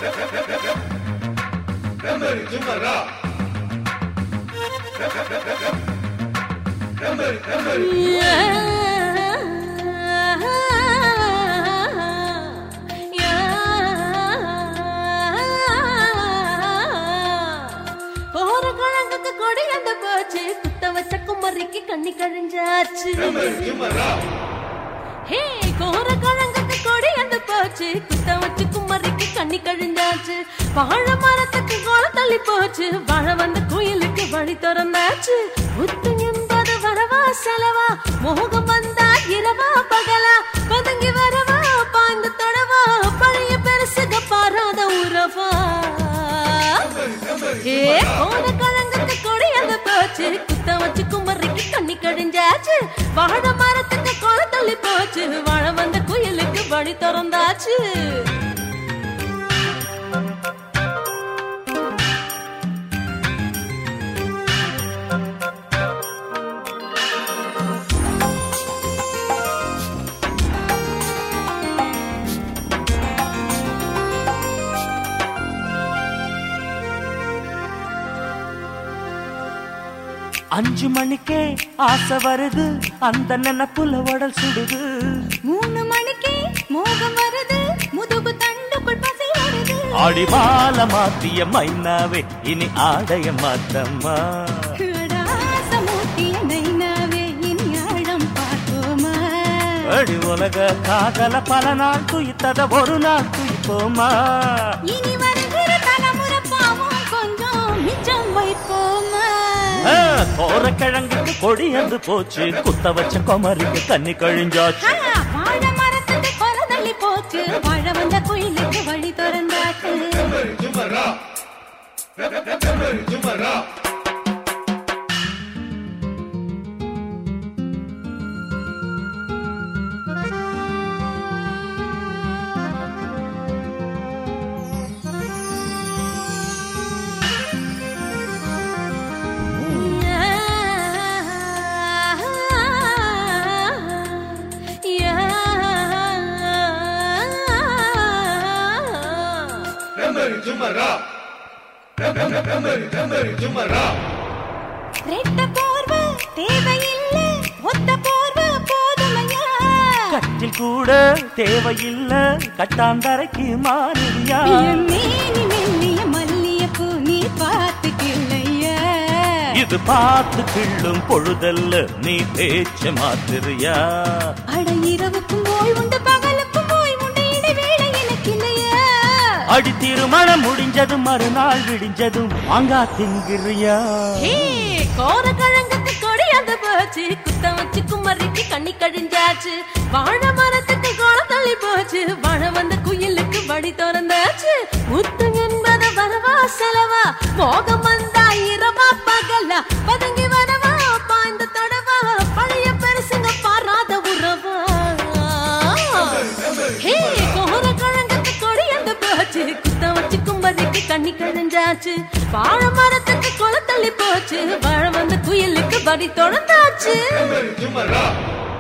Remember, Jumara. Remember, remember. போற குழங்குக்கு கொடி அந்த போச்சு குத்த வச்ச குமரிக்கு கண்ணி கழிஞ்சாச்சு Remember, Jumara. ஹே கோர குழங்குக்கு கொடி அந்த போச்சு குத்த வச்சு குமரிக்கு கண்ணி கழிஞ்சாச்சு வாழ மரத்துக்கு கோல தள்ளி போச்சு வாழ வந்த குயிலுக்கு வழி திறந்தாச்சு முத்து என்பது வரவா செலவா மோகம் வந்தா இரவா பகலா பதுங்கி வரவா பாய்ந்து தொடவா பழைய பெருசுக பாராத உறவா ஏ கோர குழங்குக்கு கொடி அந்த போச்சு குத்த வச்சு குமரிக்கு கண்ணி கழிஞ்சாச்சு வாழ மரத்துக்கு கோல தள்ளி போச்சு வாழ வந்த குயிலுக்கு வழி திறந்தாச்சு அஞ்சு மணிக்கே ஆசை வருது அந்த நினைப்புல உடல் சுடுது மூணு மணிக்கு மோகம் வருது முதுகு தண்டுக்குள் பசி வருது அடிமால மாத்திய மைனாவே இனி ஆடைய மாத்தம்மா மூட்டிய நைனாவே இனி ஆழம் பார்ப்போமா அடி உலக காதல பல நாள் துய்த்தத ஒரு நாள் துய்ப்போமா இனி வருகிற தலைமுறை பாவம் கொஞ்சம் மிச்சம் வைப்போமா ஆ, கோர கிழங்குக்கு கொடி வந்து போச்சு குத்த வச்ச குமரிக்கு கண்ணி கழிஞ்சாச்சு ஆ, வாழை மரத்துக்கு கொலை தள்ளி போச்சு வாழ வந்த குயிலுக்கு வழி திறந்தாச்சு Remember, Jumara. Remember, Jumara. Remember, Jumara. Remember, remember, Jumara. ரெட்ட போர்வை தேவையில்லை ஒத்த போர்வை போதுமையா கட்டில் கூட தேவையில்ல கட்டாந்தரைக்கு மாறியா என் மேனி மெல்லிய மல்லியப்பூ நீ பார்த்துக்கில்லையா இது பார்த்து கிள்ளும் பொழுதல்ல நீ பேச்ச மாத்திரியா அட இரவுக்கும் ஓய் உண்டு பகலுக்கும் ஓய் உண்டு இடைவேளை எனக்கு இல்லையா அடி திருமணம் முடிஞ்சதும் மறுநாள் விடிஞ்சதும் மாங்கா திங்கிறியா ஹே, கோர கிழங்குக்கு கொடி அந்த போச்சு குத்த வச்சு குமரிக்கு கண்ணி கழிஞ்சாச்சு வாழை மரத்துக்கு கோலம் தள்ளி போச்சு வாழ வந்த குயிலுக்கு வழி திறந்தாச்சு முத்து என்பது வரவா செலவா மோகம் வந்தா இரவா பகலா பதுங்கி வரவா பாய்ந்து தொடவா பழைய பெருசுங்க பாராத உறவா ஹே கோர கிழங்குக்கு கொடி அந்த போச்சு குத்த வச்சு கும்பரிக்கு கண்ணி கழிஞ்சாச்சு வாழை மரத்துக்கு கொலை தள்ளி போச்சு வாழ வந்த குயிலுக்கு வரி தொடர்ந்தாச்சு Remember, Jumara.